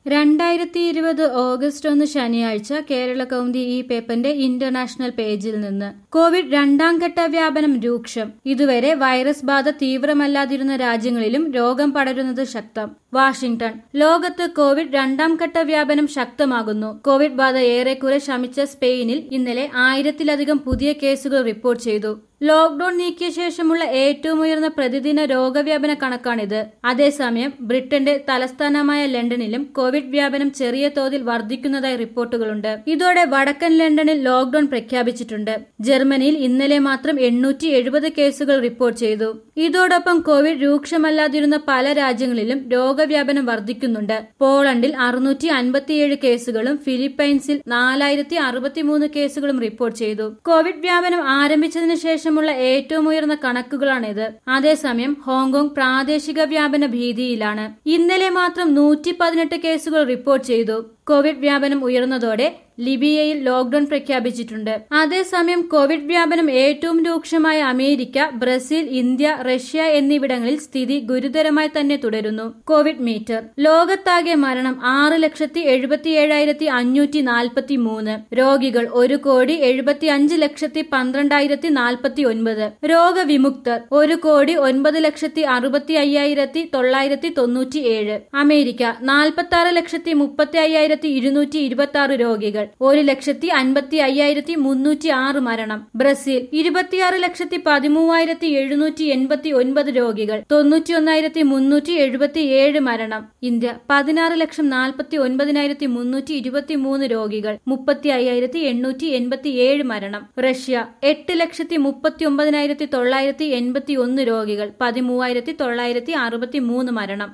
രണ്ടായിരത്തി ഇരുപത് ഓഗസ്റ്റ് ഒന്ന് ശനിയാഴ്ച കേരള കൗമുദി ഈ പേപ്പറിന്റെ ഇന്റർനാഷണൽ പേജിൽ നിന്ന് കോവിഡ് രണ്ടാം ഘട്ട വ്യാപനം രൂക്ഷം ഇതുവരെ വൈറസ് ബാധ തീവ്രമല്ലാതിരുന്ന രാജ്യങ്ങളിലും രോഗം പടരുന്നത് ശക്തം വാഷിംഗ്ടൺ ലോകത്ത് കോവിഡ് രണ്ടാം ഘട്ട വ്യാപനം ശക്തമാകുന്നു കോവിഡ് ബാധ ഏറെക്കുറെ ശമിച്ച സ്പെയിനിൽ ഇന്നലെ ആയിരത്തിലധികം പുതിയ കേസുകൾ റിപ്പോർട്ട് ചെയ്തു ലോക്ഡൌൺ നീക്കിയ ശേഷമുള്ള ഏറ്റവും ഉയർന്ന പ്രതിദിന രോഗവ്യാപന കണക്കാണിത് അതേസമയം ബ്രിട്ടന്റെ തലസ്ഥാനമായ ലണ്ടനിലും കോവിഡ് വ്യാപനം ചെറിയ തോതിൽ വർദ്ധിക്കുന്നതായി റിപ്പോർട്ടുകളുണ്ട് ഇതോടെ വടക്കൻ ലണ്ടനിൽ ലോക്ഡൌൺ പ്രഖ്യാപിച്ചിട്ടുണ്ട് ജർമ്മനിയിൽ ഇന്നലെ മാത്രം എണ്ണൂറ്റി എഴുപത് കേസുകൾ റിപ്പോർട്ട് ചെയ്തു ഇതോടൊപ്പം കോവിഡ് രൂക്ഷമല്ലാതിരുന്ന പല രാജ്യങ്ങളിലും രോഗവ്യാപനം വർദ്ധിക്കുന്നുണ്ട് പോളണ്ടിൽ അറുന്നൂറ്റി അൻപത്തിയേഴ് കേസുകളും ഫിലിപ്പൈൻസിൽ നാലായിരത്തി അറുപത്തിമൂന്ന് കേസുകളും റിപ്പോർട്ട് ചെയ്തു കോവിഡ് വ്യാപനം ആരംഭിച്ചതിനു ശേഷമുള്ള ഏറ്റവും ഉയർന്ന കണക്കുകളാണിത് അതേസമയം ഹോങ്കോങ് പ്രാദേശിക വ്യാപന ഭീതിയിലാണ് ഇന്നലെ മാത്രം നൂറ്റി പതിനെട്ട് കേസുകൾ റിപ്പോർട്ട് ചെയ്തു കോവിഡ് വ്യാപനം ഉയർന്നതോടെ ലിബിയയിൽ ലോക്ഡൌൺ പ്രഖ്യാപിച്ചിട്ടുണ്ട് അതേസമയം കോവിഡ് വ്യാപനം ഏറ്റവും രൂക്ഷമായ അമേരിക്ക ബ്രസീൽ ഇന്ത്യ റഷ്യ എന്നിവിടങ്ങളിൽ സ്ഥിതി ഗുരുതരമായി തന്നെ തുടരുന്നു കോവിഡ് മീറ്റർ ലോകത്താകെ മരണം ആറ് ലക്ഷത്തി എഴുപത്തി ഏഴായിരത്തി അഞ്ഞൂറ്റി നാൽപ്പത്തി മൂന്ന് രോഗികൾ ഒരു കോടി എഴുപത്തി അഞ്ച് ലക്ഷത്തി പന്ത്രണ്ടായിരത്തി നാൽപ്പത്തി ഒൻപത് രോഗവിമുക്തർ ഒരു കോടി ഒൻപത് ലക്ഷത്തി അറുപത്തി അയ്യായിരത്തി തൊള്ളായിരത്തി തൊണ്ണൂറ്റി ഏഴ് അമേരിക്ക നാൽപ്പത്തി ആറ് ലക്ഷത്തി മുപ്പത്തി അയ്യായിരത്തി ഇരുന്നൂറ്റി ഇരുപത്തി ആറ് രോഗികൾ ഒരു ലക്ഷത്തി അൻപത്തി അയ്യായിരത്തി മുന്നൂറ്റി ആറ് മരണം ബ്രസീൽ ഇരുപത്തിയാറ് ലക്ഷത്തി പതിമൂവായിരത്തി എഴുന്നൂറ്റി എൺപത്തി ഒൻപത് രോഗികൾ തൊണ്ണൂറ്റി ഒന്നായിരത്തി മുന്നൂറ്റി എഴുപത്തി ഏഴ് മരണം ഇന്ത്യ പതിനാറ് ലക്ഷം നാൽപ്പത്തി ഒൻപതിനായിരത്തി മുന്നൂറ്റി ഇരുപത്തി മൂന്ന് രോഗികൾ മുപ്പത്തി അയ്യായിരത്തി എണ്ണൂറ്റി എൺപത്തി ഏഴ് മരണം റഷ്യ എട്ട് ലക്ഷത്തി മുപ്പത്തി ഒമ്പതിനായിരത്തി തൊള്ളായിരത്തി എൺപത്തി ഒന്ന് രോഗികൾ പതിമൂവായിരത്തി തൊള്ളായിരത്തി അറുപത്തി മൂന്ന് മരണം